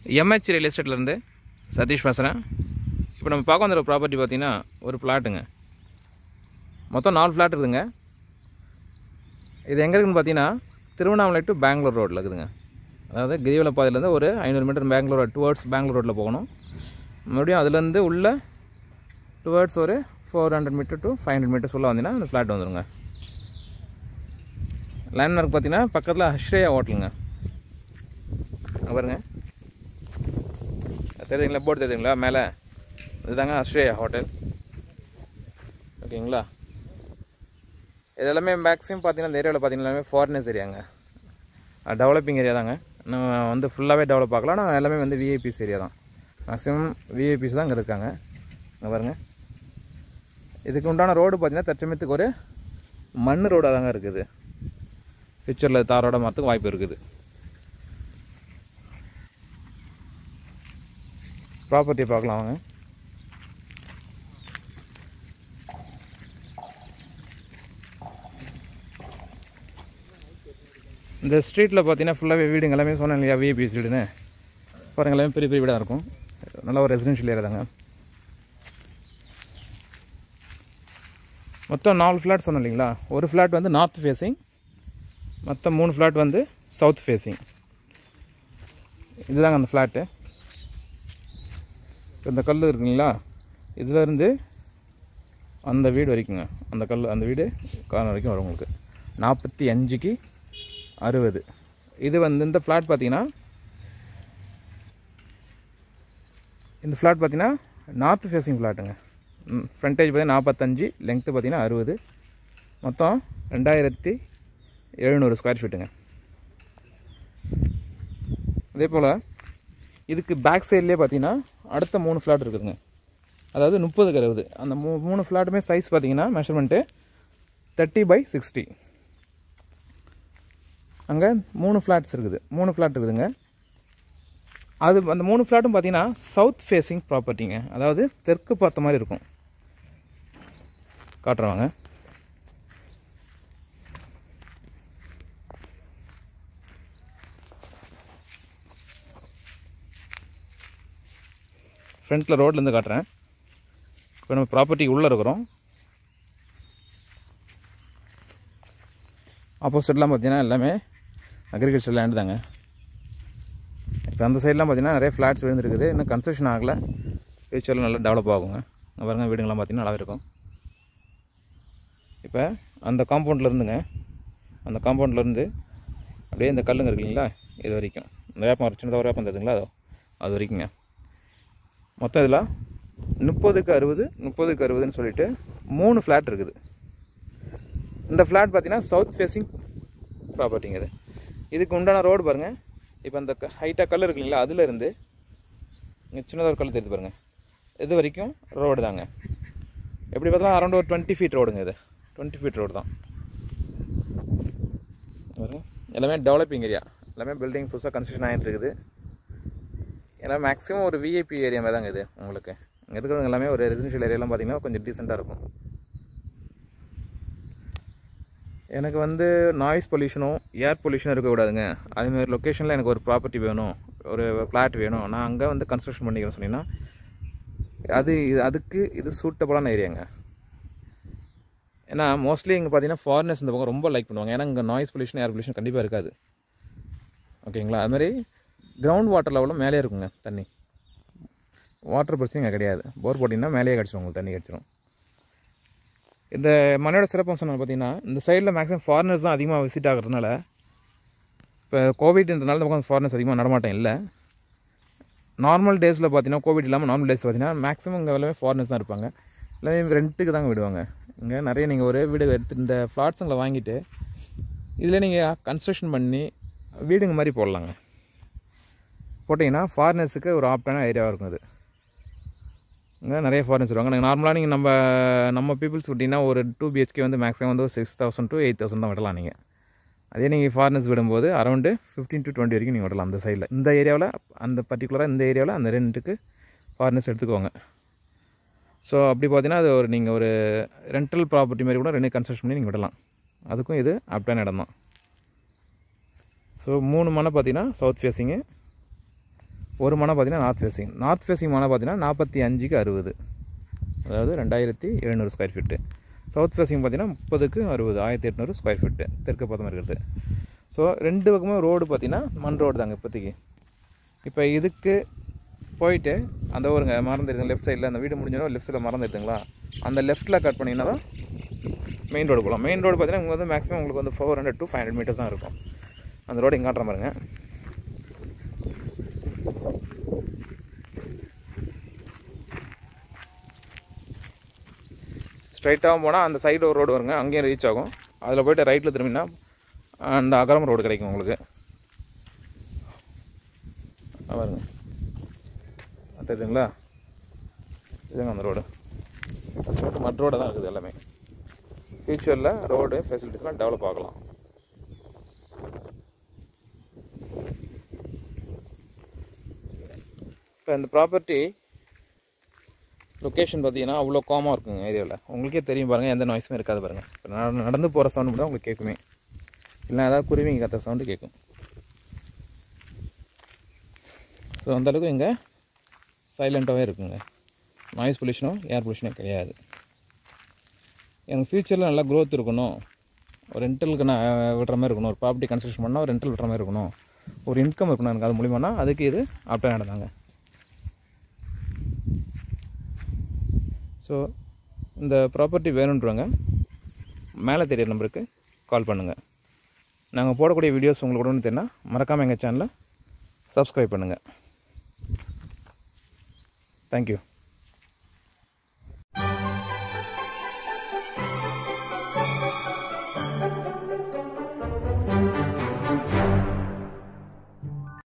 MH real எஸ்டேட்லேருந்து Satish பேசுகிறேன் இப்போ நம்ம பார்க்க வந்த ப்ராப்பர்ட்டி பார்த்தீங்கன்னா ஒரு ஃப்ளாட்டுங்க மொத்தம் நாலு ஃப்ளாட் இருக்குதுங்க இது எங்கே இருக்குதுன்னு பார்த்தீங்கன்னா திருவண்ணாமலை டு பெங்களூர் ரோட்டில் இருக்குதுங்க அதாவது கிரிவல பாதையிலேருந்து ஒரு ஐநூறு மீட்டர் பெங்களூர் டுவர்ட்ஸ் பெங்களூர் ரோட்டில் போகணும் மறுபடியும் அதுலேருந்து உள்ள டுவர்ட்ஸ் ஒரு four hundred metre to five hundred metres உள்ள வந்தீங்கன்னா அந்த ஃப்ளாட் வந்துருங்க லேண்ட்மார்க் பார்த்தீங்கன்னா பக்கத்தில் அஸ்ரேயா ஹோட்டலுங்க அங்க பாருங்க தெரியுதுங்களா போர்டு தெரியுதுங்களா மேலே இதுதாங்க அஸ்ரேயா ஹோட்டல் ஓகேங்களா இது எல்லாமே மேக்ஸிமம் பார்த்தீங்கன்னா இந்த ஏரியாவில் பார்த்தீங்கன்னா எல்லாமே ஃபாரினர்ஸ் ஏரியாங்க டெவலப்பிங் ஏரியா தாங்க நம்ம வந்து ஃபுல்லாகவே டெவலப் ஆகலாம் ஆனால் எல்லாமே வந்து விஐபிஸ் ஏரியா தான் மேக்ஸிமம் விஐபிஸ் தான் இங்கே இருக்காங்க இங்கே பாருங்கள் இதுக்கு உண்டான ரோடு பார்த்தீங்கன்னா தற்சமயத்துக்கு ஒரு மண் ரோடாக தாங்க இருக்குது ஃபியூச்சரில் தாரோட மாறத்துக்கு வாய்ப்பு இருக்குது ப்ராப்பர்ட்டி பார்க்கலாம் வாங்க இந்த ஸ்ட்ரீட்டில் பார்த்தீங்கன்னா ஃபுல்லாகவே வீடுங்க எல்லாமே சொன்னேன் இல்லையா விஐபி வீடுன்னு பாருங்க எல்லாமே பெரிய பெரிய வீடாக இருக்கும் நல்ல ஒரு ரெசிடென்ஷியல் ஏரியா தாங்க மொத்தம் நாலு ஃப்ளாட் சொன்னேன் இல்லைங்களா ஒரு ஃப்ளாட் வந்து நார்த் ஃபேஸிங் மற்ற மூணு ஃப்ளாட் வந்து சவுத் ஃபேஸிங் இதுதாங்க அந்த ஃப்ளாட்டு இந்த கல் இருக்குங்களா இதுலேருந்து அந்த வீடு வரைக்குங்க அந்த கல் அந்த வீடு கார்னர் வரைக்கும் வரும் உங்களுக்கு நாற்பத்தி அஞ்சுக்கு அறுபது இது வந்து இந்த ஃப்ளாட் பார்த்தீங்கன்னா இந்த ஃப்ளாட் பார்த்தீங்கன்னா நார்த் ஃபேஸிங் ஃப்ளாட்டுங்க ஃப்ரண்டேஜ் பார்த்தீங்கன்னா நாற்பத்தஞ்சு லெங்க்த்து பார்த்தீங்கன்னா அறுபது மொத்தம் ரெண்டாயிரத்தி எழுநூறு ஸ்கொயர் ஃபீட்டுங்க அதே போல் இதுக்கு பேக் சைட்லேயே பார்த்தீங்கன்னா அடுத்த மூணு ஃப்ளாட் இருக்குதுங்க அதாவது முப்பதுக்கு அறுபது அந்த மூ மூணு ஃப்ளாட்டுமே சைஸ் பார்த்தீங்கன்னா மெஷர்மெண்ட்டு தேர்ட்டி பை சிக்ஸ்டி அங்கே மூணு ஃப்ளாட்ஸ் இருக்குது மூணு ஃப்ளாட் இருக்குதுங்க அது அந்த மூணு ஃப்ளாட்டும் பார்த்தீங்கன்னா சவுத் ஃபேஸிங் ப்ராப்பர்ட்டிங்க அதாவது தெற்கு பார்த்த மாதிரி இருக்கும் காட்டுறவாங்க ஃப்ரண்ட்டில் ரோட்லேருந்து காட்டுறேன் இப்போ நம்ம ப்ராப்பர்ட்டிக்கு உள்ளே இருக்கிறோம் ஆப்போசிட்லாம் பார்த்தீங்கன்னா எல்லாமே அக்ரிகல்ச்சர் லேண்டு தாங்க இப்போ அந்த சைட்லாம் பார்த்தீங்கன்னா நிறைய ஃப்ளாட்ஸ் விழுந்துருக்குது இன்னும் கன்ஸ்ட்ரக்ஷன் ஆகலை ஃபியூச்சரில் நல்லா டெவலப் ஆகுங்க அங்கே பாருங்க வீடுங்கள்லாம் பார்த்தீங்கன்னா நல்லா இருக்கும் இப்போ அந்த காம்பவுண்டில் இருந்துங்க அந்த காம்பவுண்டில் இருந்து அப்படியே இந்த கல்லுங்க இருக்கு இல்லைங்களா இது வரைக்கும் இந்த வேப்பம் ஒரு சின்னதாக ஒரு வேப்பம் தெரியுதுங்களா அதோ அது வரைக்குங்க மொத்தம் இதில் முப்பதுக்கு அறுபது முப்பதுக்கு அறுபதுன்னு சொல்லிட்டு மூணு ஃப்ளாட் இருக்குது இந்த ஃப்ளாட் பார்த்தீங்கன்னா சவுத் ஃபேஸிங் ப்ராப்பர்ட்டிங்க இது இதுக்கு உண்டான ரோடு பாருங்கள் இப்போ அந்த ஹைட்டாக கல் இருக்கு இல்லைங்களா அதுலேருந்து இங்கே சின்னதாக ஒரு கல் தெரியுது பாருங்கள் இது வரைக்கும் ரோடு தாங்க எப்படி பார்த்தாலும் அரௌண்ட் ஒரு டுவெண்ட்டி ஃபீட் ரோடுங்க இது டுவெண்ட்டி ஃபீட் ரோடு தான் பாருங்க எல்லாமே டெவலப்பிங் ஏரியா எல்லாமே பில்டிங் புதுசாக கன்ஸ்ட்ரக்ஷன் ஆகிட்டு இருக்குது ஏன்னா மேக்ஸிமம் ஒரு விஐபி ஏரியா மாதிரி தாங்க இது உங்களுக்கு இங்கே இருக்கிறவங்க எல்லாமே ஒரு ரெசிடென்ஷியல் ஏரியாலாம் பார்த்தீங்கன்னா கொஞ்சம் டீசெண்டாக இருக்கும் எனக்கு வந்து நாய்ஸ் பொல்யூஷனும் ஏர் பொல்யூஷனும் இருக்கக்கூடாதுங்க அதேமாதிரி லொக்கேஷனில் எனக்கு ஒரு ப்ராப்பர்ட்டி வேணும் ஒரு ஃப்ளாட் வேணும் நான் அங்கே வந்து கன்ஸ்ட்ரக்ஷன் பண்ணிக்கிறேன் சொன்னீங்கன்னா அது இது அதுக்கு இது சூட்டபுளான ஏரியாங்க ஏன்னா மோஸ்ட்லி இங்கே பார்த்தீங்கன்னா ஃபாரினர்ஸ் இந்த பக்கம் ரொம்ப லைக் பண்ணுவாங்க ஏன்னா இங்கே நாய்ஸ் பொல்யூஷன் ஏர் பொல்யூஷன் கண்டிப்பாக இருக்காது ஓகேங்களா அதுமாதிரி கிரவுண்ட் வாட்டர் லெவலும் மேலே இருக்குங்க தண்ணி வாட்டர் பிரச்சனை இங்கே கிடையாது போர் போட்டிங்கன்னா மேலேயே கிடச்சிரும் உங்களுக்கு தண்ணி கிடச்சிரும் இந்த மலையோட சிறப்பம்சம் பார்த்தீங்கன்னா இந்த சைடில் மேக்ஸிமம் ஃபாரினர்ஸ் தான் அதிகமாக விசிட் ஆகிறதுனால இப்போ கோவிட்ன்றனால இந்த பக்கம் ஃபாரினர்ஸ் அதிகமாக நடமாட்டம் இல்லை நார்மல் டேஸில் பார்த்தீங்கன்னா கோவிட் இல்லாமல் நார்மல் டேஸில் பார்த்தீங்கன்னா மேக்ஸிமம் இங்கே எல்லாமே ஃபாரினர்ஸ் தான் இருப்பாங்க எல்லாமே ரெண்ட்டுக்கு தாங்க விடுவாங்க இங்கே நிறைய நீங்கள் ஒரு வீடு எடுத்து இந்த ஃப்ளாட்ஸுங்களை வாங்கிட்டு இதில் நீங்கள் கன்ஸ்ட்ரக்ஷன் பண்ணி வீடுங்க மாதிரி போடலாங்க போட்டிங்கன்னா ஃபாரினர்ஸுக்கு ஒரு ஆப்டான ஏரியாவாக இருக்கும் அது இங்கே நிறைய ஃபாரினர்ஸ் வருவாங்க நீங்கள் நார்மலாக நீங்கள் நம்ம நம்ம பீப்புள்ஸ் விட்டிங்கன்னா ஒரு டூ பிஹெச்கே வந்து மேக்ஸிமம் வந்து six thousand to eight thousand தான் விடலாம் நீங்கள் அதே நீங்கள் ஃபாரினர்ஸ் விடும்போது அரௌண்டு ஃபிஃப்டீன் டு டுவெண்ட்டி வரைக்கும் நீங்கள் விடலாம் அந்த சைடில் இந்த ஏரியாவில் அந்த பர்டிகுலராக இந்த ஏரியாவில் அந்த ரெண்ட்டுக்கு ஃபாரினர்ஸ் எடுத்துக்குவாங்க ஸோ அப்படி பார்த்தீங்கன்னா அது ஒரு நீங்கள் ஒரு ரெண்டல் ப்ராப்பர்ட்டி மாதிரி கூட ரெண்டு கன்ஸ்ட்ரக்ஷன் பண்ணி நீங்கள் விடலாம் அதுக்கும் இது ஆப்டான இடம் தான் ஸோ மூணு மனை பார்த்தீங்கன்னா சவுத் ஃபேஸிங்கு ஒரு மனை பார்த்தீங்கன்னா நார்த் ஃபேஸிங் நார்த் ஃபேஸிங் மனை பார்த்தீங்கன்னா நாற்பத்தி அஞ்சுக்கு அறுபது அதாவது ரெண்டாயிரத்தி எழுநூறு ஸ்கொயர் ஃபீட்டு சவுத் ஃபேஸிங் பார்த்தீங்கன்னா முப்பதுக்கு அறுபது ஆயிரத்தி எட்நூறு ஸ்கொயர் ஃபீட்டு தெற்கு பக்கம் இருக்கிறது ஸோ ரெண்டு பக்கமும் ரோடு பார்த்தீங்கன்னா மண் ரோடு தாங்க இப்போதைக்கு இப்போ இதுக்கு போயிட்டு அந்த ஒருங்க மறந்துடுங்க லெஃப்ட் சைடில் அந்த வீடு முடிஞ்சிடும் லெஃப்ட் சைடில் மறந்துடுங்களா அந்த லெஃப்ட்டில் கட் பண்ணிங்கன்னா தான் மெயின் ரோடு போகலாம் மெயின் ரோடு பார்த்தீங்கன்னா உங்களுக்கு வந்து மேக்ஸிமம் உங்களுக்கு வந்து four hundred to five hundred metres தான் இருக்கும் அந்த ரோடு இங்கே காட்டுற பாருங்க ஸ்ட்ரைட்டாக போனால் அந்த சைடு ஒரு ரோடு வருங்க அங்கேயும் ரீச் ஆகும் அதில் போயிட்டு ரைட்டில் திரும்பினா அந்த அகரம் ரோடு கிடைக்கும் உங்களுக்கு ஆ, பாருங்க தெரியுதுங்களா இதுங்க அந்த ரோடு ரோடு மட் ரோடு தான் இருக்குது எல்லாமே ஃப்யூச்சரில் ரோடு ஃபெசிலிட்டிஸ்லாம் டெவலப் ஆகலாம் இப்போ இந்த ப்ராப்பர்ட்டி லொக்கேஷன் பார்த்தீங்கன்னா அவ்வளோ காமாக இருக்குங்க ஏரியாவில் உங்களுக்கே தெரியும் பாருங்கள் எந்த நாய்ஸுமே இருக்காது பாருங்கள் இப்போ நான் நடந்து போகிற சவுண்டு மட்டும் உங்களுக்கு கேட்குமே இல்லை ஏதாவது குருவிங்க கத்துற சவுண்டு கேட்கும் ஸோ அந்தளவுக்கு இங்கே சைலண்ட்டாகவே இருக்குங்க நாய்ஸ் பொல்யூஷனும் ஏர் பொல்யூஷனும் கிடையாது எனக்கு ஃப்யூச்சரில் நல்லா க்ரோத் இருக்கணும் ஒரு ரெண்டலுக்கு நான் விடுற மாதிரி இருக்கணும் ஒரு ப்ராப்பர்ட்டி கன்ஸ்ட்ரக்ஷன் பண்ணால் ஒரு ரெண்டல் விடுற மாதிரி இருக்கணும் ஒரு இன்கம் இருக்கணும் எனக்கு அது மூலியமானா அதுக்கு இது ஆப்டாக நடந்தாங்க ஸோ இந்த ப்ராப்பர்ட்டி வேணுன்றவங்க மேலே தெரியற நம்பருக்கு கால் பண்ணுங்கள் நாங்கள் போடக்கூடிய வீடியோஸ் உங்களுக்கு உடனே தெரியுன்னா மறக்காமல் எங்கள் சேனலை சப்ஸ்கிரைப் பண்ணுங்கள் தேங்க்யூ